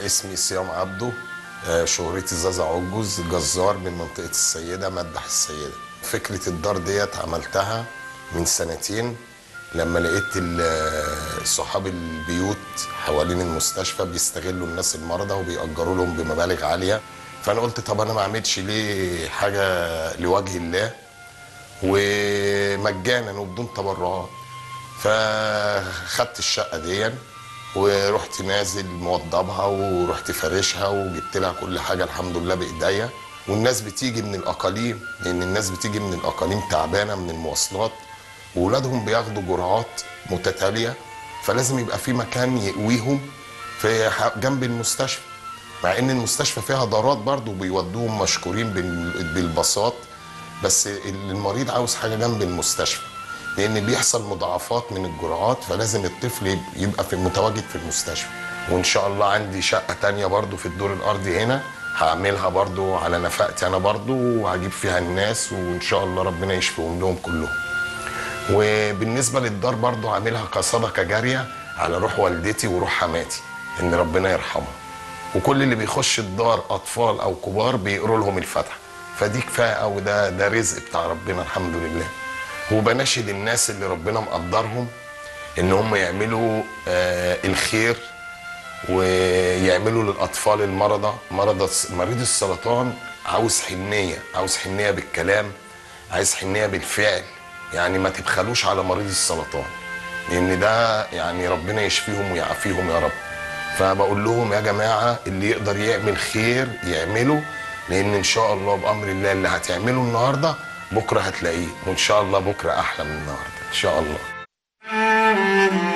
اسمي صيام عبده آه، شهرتي زازا عجوز جزار من منطقة السيدة مدح السيدة فكرة الدار ديت عملتها من سنتين لما لقيت ال- صحاب البيوت حوالين المستشفى بيستغلوا الناس المرضى وبيأجروا لهم بمبالغ عالية فأنا قلت طب أنا ما أعملش ليه حاجة لوجه الله ومجانا وبدون تبرعات فخدت الشقه دي ورحت نازل موضبها ورحت فارشها وجبت لها كل حاجه الحمد لله بايديا والناس بتيجي من الاقاليم لان الناس بتيجي من الاقاليم تعبانه من المواصلات واولادهم بياخدوا جرعات متتاليه فلازم يبقى في مكان يقويهم في ح- جنب المستشفى مع ان المستشفى فيها دارات برضو بيودوهم مشكورين بال- بالباصات بس المريض عاوز حاجه جنب المستشفى لان بيحصل مضاعفات من الجرعات فلازم الطفل يب- يبقى في متواجد في المستشفى وان شاء الله عندي شقه تانية برضو في الدور الارضي هنا هعملها برضو على نفقتي انا برضو وهجيب فيها الناس وان شاء الله ربنا يشفيهم لهم كلهم وبالنسبه للدار برضو عاملها كصدقه جاريه على روح والدتي وروح حماتي ان ربنا يرحمها وكل اللي بيخش الدار اطفال او كبار بيقروا لهم الفاتحه فدي كفايه او ده ده رزق بتاع ربنا الحمد لله وبناشد الناس اللي ربنا مقدرهم ان هم يعملوا آه الخير ويعملوا للاطفال المرضى مرضى مريض السرطان عاوز حنيه عاوز حنيه بالكلام عايز حنيه بالفعل يعني ما تبخلوش على مريض السرطان لان ده يعني ربنا يشفيهم ويعافيهم يا رب فبقول لهم يا جماعه اللي يقدر يعمل خير يعمله لان ان شاء الله بامر الله اللي هتعمله النهارده بكره هتلاقيه وان شاء الله بكره احلى من النهارده ان شاء الله